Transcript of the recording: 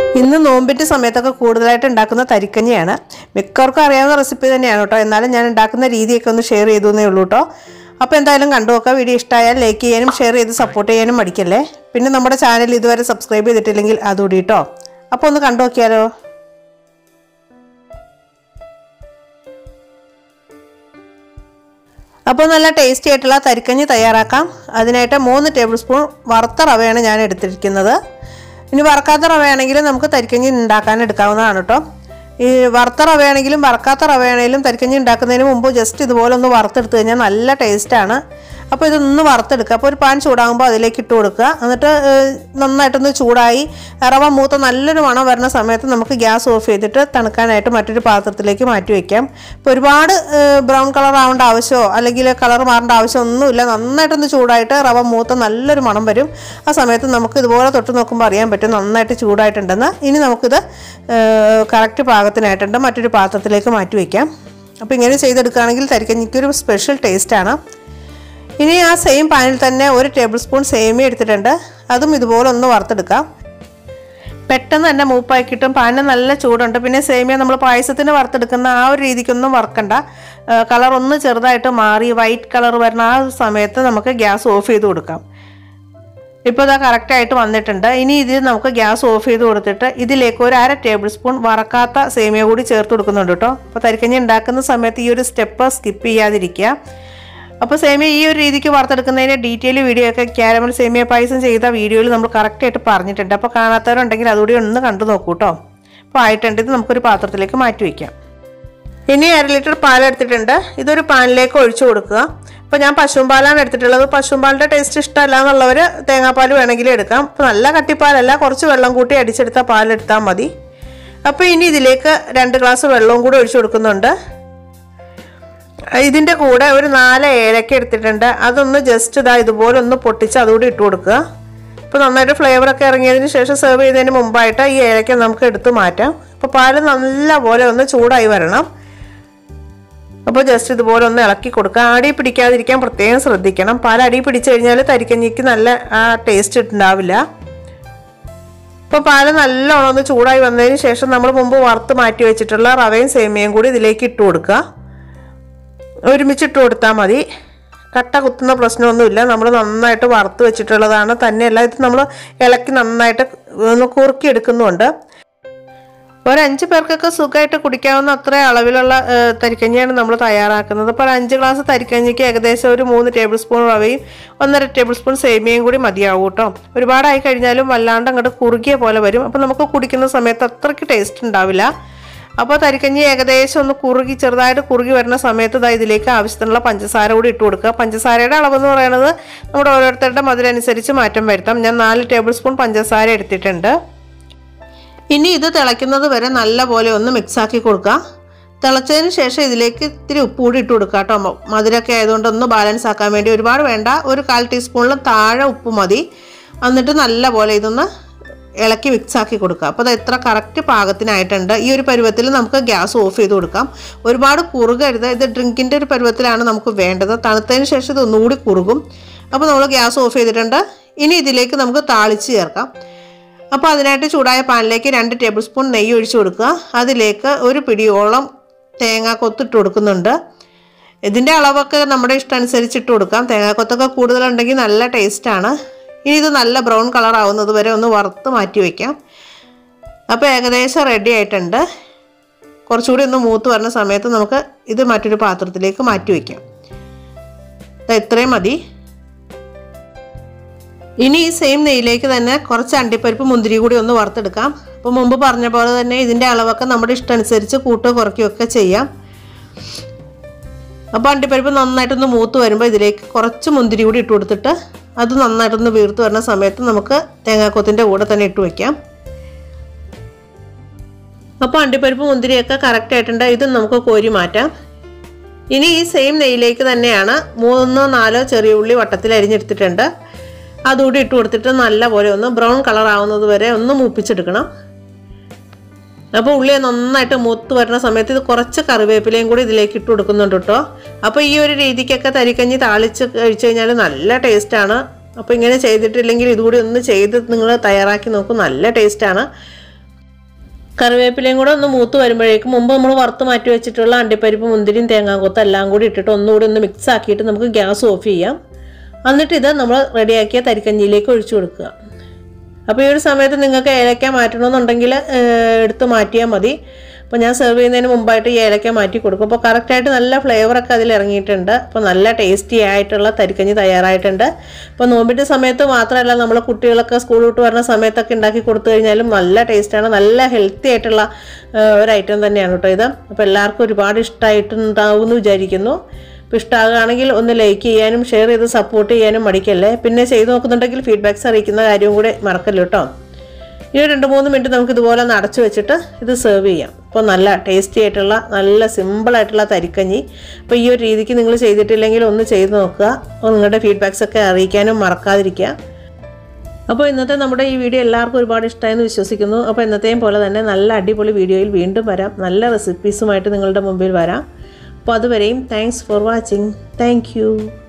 ഇന്ന് നോമ്പിൻ്റെ സമയത്തൊക്കെ കൂടുതലായിട്ട് ഉണ്ടാക്കുന്ന തരിക്കഞ്ഞിയാണ് മിക്കവർക്കും അറിയാവുന്ന റെസിപ്പി തന്നെയാണ് കേട്ടോ എന്നാലും ഞാൻ ഉണ്ടാക്കുന്ന രീതിയൊക്കെ ഒന്ന് ഷെയർ ചെയ്തു എന്നേ ഉള്ളൂ കേട്ടോ അപ്പോൾ എന്തായാലും കണ്ടു നോക്കാം വീഡിയോ ഇഷ്ടമായാൽ ലൈക്ക് ചെയ്യാനും ഷെയർ ചെയ്ത് സപ്പോർട്ട് ചെയ്യാനും മടിക്കല്ലേ പിന്നെ നമ്മുടെ ചാനൽ ഇതുവരെ സബ്സ്ക്രൈബ് ചെയ്തിട്ടില്ലെങ്കിൽ അതുകൂടി കേട്ടോ അപ്പോൾ ഒന്ന് കണ്ടു നോക്കിയാലോ അപ്പോൾ നല്ല ടേസ്റ്റി ആയിട്ടുള്ള തരിക്കഞ്ഞി തയ്യാറാക്കാം അതിനായിട്ട് മൂന്ന് ടേബിൾ സ്പൂൺ വറുത്ത റവയാണ് ഞാൻ എടുത്തിരിക്കുന്നത് ഇനി വറക്കാത്ത റവയാണെങ്കിൽ നമുക്ക് തരിക്കഞ്ഞി ഉണ്ടാക്കാൻ എടുക്കാവുന്നതാണ് കേട്ടോ ഈ വറുത്ത റവയാണെങ്കിലും വറക്കാത്ത റവയാണെങ്കിലും തരിക്കഞ്ഞി ഉണ്ടാക്കുന്നതിന് മുമ്പ് ജസ്റ്റ് ഇതുപോലെ ഒന്ന് വറുത്തെടുത്ത് കഴിഞ്ഞാൽ നല്ല ടേസ്റ്റാണ് അപ്പോൾ ഇതൊന്ന് വറുത്തെടുക്കുക അപ്പോൾ ഒരു പാൻ ചൂടാകുമ്പോൾ അതിലേക്ക് ഇട്ട് കൊടുക്കുക എന്നിട്ട് ഏഹ്, നന്നായിട്ടൊന്ന് ചൂടായി റവ മൂത്ത നല്ലൊരു മണം വരുന്ന സമയത്ത് നമുക്ക് ഗ്യാസ് ഓഫ് ചെയ്തിട്ട് തണുക്കാനായിട്ട് മറ്റൊരു പാത്രത്തിലേക്ക് മാറ്റി വയ്ക്കാം ഇപ്പോൾ ഒരുപാട് ബ്രൗൺ കളർ ആവേണ്ട ആവശ്യമോ അല്ലെങ്കിൽ കളർ മാറേണ്ട ആവശ്യമൊന്നുമില്ല നന്നായിട്ടൊന്ന് ചൂടായിട്ട് റവ മൂത്ത നല്ലൊരു മണം വരും ആ സമയത്ത് നമുക്ക് ഇതുപോലെ തൊട്ട് നോക്കുമ്പോൾ അറിയാൻ പറ്റും നന്നായിട്ട് ചൂടായിട്ടുണ്ടെന്ന് ഇനി നമുക്കിത് കറക്റ്റ് പാകത്തിനായിട്ടുണ്ട് മറ്റൊരു പാത്രത്തിലേക്ക് മാറ്റി വയ്ക്കാം അപ്പോൾ ഇങ്ങനെ ചെയ്തെടുക്കുകയാണെങ്കിൽ തരിക്കഞ്ഞിക്കൊരു സ്പെഷ്യൽ ടേസ്റ്റാണ് ഇനി ആ സെയിം പാനിൽ തന്നെ ഒരു ടേബിൾ സ്പൂൺ സേമിയ എടുത്തിട്ടുണ്ട് അതും ഇതുപോലെ ഒന്ന് വറുത്തെടുക്കാം പെട്ടെന്ന് തന്നെ മൂപ്പാക്കിയിട്ടും പാനിന് നല്ല ചൂടുണ്ട് പിന്നെ സേമിയ നമ്മൾ പായസത്തിന് വറുത്തെടുക്കുന്ന ആ ഒരു രീതിക്കൊന്നും വറുക്കണ്ട കളർ ഒന്ന് ചെറുതായിട്ട് മാറി വൈറ്റ് കളർ വരുന്ന ആ സമയത്ത് നമുക്ക് ഗ്യാസ് ഓഫ് ചെയ്ത് കൊടുക്കാം ഇപ്പോൾ ഇതാ കറക്റ്റായിട്ട് വന്നിട്ടുണ്ട് ഇനി ഇത് നമുക്ക് ഗ്യാസ് ഓഫ് ചെയ്ത് കൊടുത്തിട്ട് ഇതിലേക്ക് ഒരു അര ടേബിൾ സ്പൂൺ വറക്കാത്ത സേമിയ കൂടി ചേർത്ത് കൊടുക്കുന്നുണ്ട് കേട്ടോ അപ്പോൾ തരിക്കഞ്ഞി ഉണ്ടാക്കുന്ന സമയത്ത് ഈ ഒരു സ്റ്റെപ്പ് സ്കിപ്പ് ചെയ്യാതിരിക്കുക അപ്പോൾ സേമിയ ഈ ഒരു രീതിക്ക് വറുത്തെടുക്കുന്നതിൻ്റെ ഡീറ്റെയിൽ വീഡിയോ ഒക്കെ ക്യാരമൽ സേമിയ പായസം ചെയ്ത വീഡിയോയിൽ നമ്മൾ കറക്റ്റായിട്ട് പറഞ്ഞിട്ടുണ്ട് അപ്പോൾ കാണാത്തവരുണ്ടെങ്കിൽ അതുകൂടി ഒന്ന് കണ്ടു നോക്കൂ കേട്ടോ അപ്പോൾ ആയിട്ടുണ്ട് ഇത് നമുക്കൊരു പാത്രത്തിലേക്ക് മാറ്റി വയ്ക്കാം ഇനി അര ലിറ്റർ പാൽ എടുത്തിട്ടുണ്ട് ഇതൊരു പാനിലേക്ക് ഒഴിച്ചു കൊടുക്കുക അപ്പോൾ ഞാൻ പശുവും പാലാണ് എടുത്തിട്ടുള്ളത് പശുവും പാലിൻ്റെ ടേസ്റ്റ് ഇഷ്ടമല്ല എന്നുള്ളവർ തേങ്ങാപ്പാൽ വേണമെങ്കിലും എടുക്കാം അപ്പോൾ നല്ല കട്ടിപ്പാലല്ല കുറച്ച് വെള്ളം കൂട്ടി അടിച്ചെടുത്ത പാലെടുത്താൽ മതി അപ്പോൾ ഇനി ഇതിലേക്ക് രണ്ട് ഗ്ലാസ് വെള്ളവും കൂടി ഒഴിച്ചു കൊടുക്കുന്നുണ്ട് ഇതിൻ്റെ കൂടെ ഒരു നാല് ഏലക്ക എടുത്തിട്ടുണ്ട് അതൊന്ന് ജസ്റ്റ് ഇതാ ഇതുപോലെ ഒന്ന് പൊട്ടിച്ച് അതുകൂടി ഇട്ട് കൊടുക്കുക ഇപ്പോൾ നന്നായിട്ട് ഫ്ലേവറൊക്കെ ഇറങ്ങിയതിന് ശേഷം സെർവ് ചെയ്യുന്നതിന് മുമ്പായിട്ട് ഈ ഏലക്ക നമുക്ക് എടുത്ത് മാറ്റാം അപ്പോൾ പാല് നല്ല പോലെ ഒന്ന് ചൂടായി വരണം അപ്പോൾ ജസ്റ്റ് ഇതുപോലെ ഒന്ന് ഇളക്കി കൊടുക്കുക അടി പിടിക്കാതിരിക്കാൻ പ്രത്യേകം ശ്രദ്ധിക്കണം പാൽ അടി പിടിച്ചു കഴിഞ്ഞാൽ തരിക്കഞ്ഞിക്ക് നല്ല ആ ടേസ്റ്റ് ഉണ്ടാവില്ല ഇപ്പോൾ പാല് നല്ലോണം ഒന്ന് ചൂടായി വന്നതിന് ശേഷം നമ്മൾ മുമ്പ് വറുത്ത് മാറ്റി വെച്ചിട്ടുള്ള റവയും സേമിയയും കൂടി ഇതിലേക്ക് ഇട്ട് കൊടുക്കുക ഒരുമിച്ചിട്ട് കൊടുത്താൽ മതി കട്ട കുത്തുന്ന പ്രശ്നമൊന്നുമില്ല നമ്മൾ നന്നായിട്ട് വറുത്ത് വെച്ചിട്ടുള്ളതാണ് തന്നെയല്ല ഇത് നമ്മൾ ഇളക്കി നന്നായിട്ട് ഒന്ന് കുറുക്കി എടുക്കുന്നുണ്ട് ഒരു അഞ്ച് പേർക്കൊക്കെ സുഖമായിട്ട് കുടിക്കാവുന്ന അത്ര അളവിലുള്ള ഏഹ്, തരിക്കഞ്ഞിയാണ് നമ്മൾ തയ്യാറാക്കുന്നത് അപ്പോൾ ഒരു അഞ്ച് ഗ്ലാസ് തരിക്കഞ്ഞിക്ക് ഏകദേശം ഒരു മൂന്ന് ടേബിൾ സ്പൂൺ റവയും ഒന്നര ടേബിൾ സ്പൂൺ സേമിയയും കൂടി മതിയാവും കേട്ടോ ഒരുപാടായി കഴിഞ്ഞാലും വല്ലാണ്ട് അങ്ങോട്ട് കുറുകിയ പോലെ വരും അപ്പോൾ നമുക്ക് കുടിക്കുന്ന സമയത്ത് അത്രയ്ക്ക് ടേസ്റ്റ് ഉണ്ടാവില്ല അപ്പോൾ തരിക്കഞ്ഞി ഏകദേശം ഒന്ന് കുറുകി ചെറുതായിട്ട് കുറുകി വരുന്ന സമയത്ത് ഇതാ ഇതിലേക്ക് ആവശ്യത്തിനുള്ള പഞ്ചസാര കൂടി ഇട്ട് കൊടുക്കുക പഞ്ചസാരയുടെ അളവ് എന്ന് പറയുന്നത് നമ്മുടെ ഓരോരുത്തരുടെ മധുരനുസരിച്ച് മാറ്റം വരുത്താം ഞാൻ നാല് ടേബിൾ സ്പൂൺ പഞ്ചസാര എടുത്തിട്ടുണ്ട് ഇനി ഇത് തിളയ്ക്കുന്നത് വരെ നല്ല പോലെ ഒന്ന് മിക്സാക്കി കൊടുക്കുക തിളച്ചതിന് ശേഷം ഇതിലേക്ക് ഇത്തിരി ഉപ്പ് കൂടി ഇട്ട് കൊടുക്കുക കേട്ടോ മ- മധുരമൊക്കെ ആയതുകൊണ്ട് ഒന്ന് ബാലൻസ് ആക്കാൻ വേണ്ടി ഒരുപാട് വേണ്ട ഒരു കാൽ ടീസ്പൂണിൽ താഴെ ഉപ്പ് മതി എന്നിട്ട് നല്ല പോലെ ഇതൊന്ന് ഇളക്കി മിക്സാക്കി കൊടുക്കുക അപ്പോൾ അത് എത്ര കറക്റ്റ് പാകത്തിനായിട്ടുണ്ട് ഈ ഒരു പരുവത്തിൽ നമുക്ക് ഗ്യാസ് ഓഫ് ചെയ്ത് കൊടുക്കാം ഒരുപാട് കുറുകരുത് ഇത് ഡ്രിങ്കിൻ്റെ ഒരു പരുവത്തിലാണ് നമുക്ക് വേണ്ടത് തണുത്തതിന് ശേഷം ഇത് ഒന്നുകൂടി കുറുകും അപ്പോൾ നമ്മൾ ഗ്യാസ് ഓഫ് ചെയ്തിട്ടുണ്ട് ഇനി ഇതിലേക്ക് നമുക്ക് താളിച്ച് ചേർക്കാം അപ്പോൾ അതിനായിട്ട് ചൂടായ പാനിലേക്ക് രണ്ട് ടേബിൾ സ്പൂൺ നെയ്യ് ഒഴിച്ചു കൊടുക്കുക അതിലേക്ക് ഒരു പിടിയോളം തേങ്ങ കൊത്തിട്ട് കൊടുക്കുന്നുണ്ട് ഇതിൻ്റെ അളവൊക്കെ നമ്മുടെ ഇഷ്ടം അനുസരിച്ച് ഇട്ട് കൊടുക്കാം തേങ്ങാക്കൊത്തൊക്കെ കൂടുതലുണ്ടെങ്കിൽ നല്ല ടേസ്റ്റാണ് ഇനി ഇത് നല്ല ബ്രൗൺ കളർ ആവുന്നത് വരെ ഒന്ന് വറുത്ത് മാറ്റി വയ്ക്കാം അപ്പോൾ ഏകദേശം റെഡി ആയിട്ടുണ്ട് കുറച്ചുകൂടി ഒന്ന് മൂത്ത് വരുന്ന സമയത്ത് നമുക്ക് ഇത് മറ്റൊരു പാത്രത്തിലേക്ക് മാറ്റി വയ്ക്കാം ദാ ഇത്രയും മതി ഇനി ഈ സെയിം നെയ്യിലേക്ക് തന്നെ കുറച്ച് അണ്ടിപ്പരിപ്പ് മുന്തിരി കൂടി ഒന്ന് വറുത്തെടുക്കാം അപ്പോൾ മുമ്പ് പറഞ്ഞ പോലെ തന്നെ ഇതിൻ്റെ അളവൊക്കെ നമ്മുടെ ഇഷ്ടമനുസരിച്ച് കൂട്ടോ കുറയ്ക്കുകയൊക്കെ ചെയ്യാം അപ്പോൾ അണ്ടിപ്പരിപ്പ് നന്നായിട്ടൊന്ന് മൂത്ത് വരുമ്പോൾ ഇതിലേക്ക് കുറച്ച് മുന്തിരി കൂടി ഇട്ട് കൊടുത്തിട്ട് അത് നന്നായിട്ടൊന്ന് വീർത്ത് വരുന്ന സമയത്ത് നമുക്ക് തേങ്ങാക്കൊത്തിൻ്റെ കൂടെ തന്നെ ഇട്ട് വയ്ക്കാം അപ്പോൾ അണ്ടിപ്പരിപ്പ് മുന്തിരിയൊക്കെ കറക്റ്റ് ആയിട്ടുണ്ട് ഇത് നമുക്ക് കോരി മാറ്റാം ഇനി ഈ സെയിം നെയ്യിലേക്ക് തന്നെയാണ് മൂന്നോ നാലോ ചെറിയ ഉള്ളി വട്ടത്തിൽ അരിഞ്ഞെടുത്തിട്ടുണ്ട് അതുകൂടി ഇട്ട് കൊടുത്തിട്ട് നല്ല പോലെ ഒന്ന് ബ്രൗൺ കളർ ആവുന്നത് വരെ ഒന്ന് മൂപ്പിച്ചെടുക്കണം അപ്പോൾ ഉള്ളി നന്നായിട്ട് മൂത്ത് വരുന്ന സമയത്ത് ഇത് കുറച്ച് കറിവേപ്പിലയും കൂടി ഇതിലേക്ക് ഇട്ട് കൊടുക്കുന്നുണ്ട് കേട്ടോ അപ്പോൾ ഈ ഒരു രീതിക്കൊക്കെ തരിക്കഞ്ഞി താളിച്ച് കഴിച്ചു കഴിഞ്ഞാൽ നല്ല ടേസ്റ്റാണ് അപ്പോൾ ഇങ്ങനെ ചെയ്തിട്ടില്ലെങ്കിൽ ഇതുകൂടി ഒന്ന് ചെയ്ത് നിങ്ങൾ തയ്യാറാക്കി നോക്കും നല്ല ടേസ്റ്റാണ് കറിവേപ്പിലയും കൂടെ ഒന്ന് മൂത്ത് വരുമ്പോഴേക്കും മുമ്പ് നമ്മൾ വറുത്ത് മാറ്റി വെച്ചിട്ടുള്ള അണ്ടിപ്പരിപ്പ് മുന്തിരിയും തേങ്ങാക്കൊത്ത് എല്ലാം കൂടി ഇട്ടിട്ട് ഒന്നുകൂടി ഒന്ന് മിക്സ് ആക്കിയിട്ട് നമുക്ക് ഗ്യാസ് ഓഫ് ചെയ്യാം എന്നിട്ട് ഇത് നമ്മൾ റെഡിയാക്കിയ തരിക്കഞ്ഞിയിലേക്ക് ഒഴിച്ചു കൊടുക്കുക അപ്പോൾ ഈ ഒരു സമയത്ത് നിങ്ങൾക്ക് ഏലക്ക മാറ്റണമെന്നുണ്ടെങ്കിൽ ഏഹ്, എടുത്ത് മാറ്റിയാൽ മതി അപ്പോൾ ഞാൻ സെർവ് ചെയ്യുന്നതിന് മുമ്പായിട്ട് ഈ ഏലക്ക മാറ്റി കൊടുക്കും അപ്പോൾ കറക്റ്റായിട്ട് നല്ല ഫ്ലേവറൊക്കെ അതിൽ ഇറങ്ങിയിട്ടുണ്ട് അപ്പോൾ നല്ല ടേസ്റ്റി ആയിട്ടുള്ള തരിക്കഞ്ഞി തയ്യാറായിട്ടുണ്ട് അപ്പോൾ നോമ്പിൻ്റെ സമയത്ത് മാത്രമല്ല നമ്മൾ കുട്ടികളൊക്കെ സ്കൂൾ വിട്ട് വരുന്ന സമയത്തൊക്കെ ഉണ്ടാക്കി കൊടുത്തു കഴിഞ്ഞാലും നല്ല ടേസ്റ്റാണ് നല്ല ഹെൽത്തി ആയിട്ടുള്ള ഏഹ്, ഒരു ഐറ്റം തന്നെയാണ് കേട്ടോ ഇത് അപ്പോൾ എല്ലാവർക്കും ഒരുപാട് ഇഷ്ടമായിട്ടുണ്ടാവും എന്ന് വിചാരിക്കുന്നു അപ്പോൾ ഇഷ്ടമാകുകയാണെങ്കിൽ ഒന്ന് ലൈക്ക് ചെയ്യാനും ഷെയർ ചെയ്ത് സപ്പോർട്ട് ചെയ്യാനും മടിക്കല്ലേ പിന്നെ ചെയ്ത് നോക്കുന്നുണ്ടെങ്കിൽ ഫീഡ്ബാക്ക്സ് അറിയിക്കുന്ന കാര്യവും കൂടെ മറക്കല്ലോ കേട്ടോ ഈ രണ്ട് മൂന്ന് മിനിറ്റ് നമുക്ക് ഇതുപോലെ ഒന്ന് അടച്ചു വെച്ചിട്ട് ഇത് സെർവ് ചെയ്യാം അപ്പോൾ നല്ല ടേസ്റ്റി ആയിട്ടുള്ള നല്ല സിമ്പിളായിട്ടുള്ള തരിക്കഞ്ഞി അപ്പോൾ ഈ ഒരു രീതിക്ക് നിങ്ങൾ ചെയ്തിട്ടില്ലെങ്കിൽ ഒന്ന് ചെയ്ത് നോക്കുക അപ്പോൾ നിങ്ങളുടെ ഫീഡ്ബാക്ക്സ് ഒക്കെ അറിയിക്കാനും മറക്കാതിരിക്കുക അപ്പോൾ ഇന്നത്തെ നമ്മുടെ ഈ വീഡിയോ എല്ലാവർക്കും ഒരുപാട് ഇഷ്ടമായെന്ന് വിശ്വസിക്കുന്നു അപ്പോൾ എന്നത്തെയും പോലെ തന്നെ നല്ല അടിപൊളി വീഡിയോയിൽ വീണ്ടും വരാം നല്ല റെസിപ്പീസുമായിട്ട് നിങ്ങളുടെ മുമ്പിൽ വരാം അപ്പോൾ അതുവരെയും താങ്ക്സ് ഫോർ വാച്ചിങ് താങ്ക്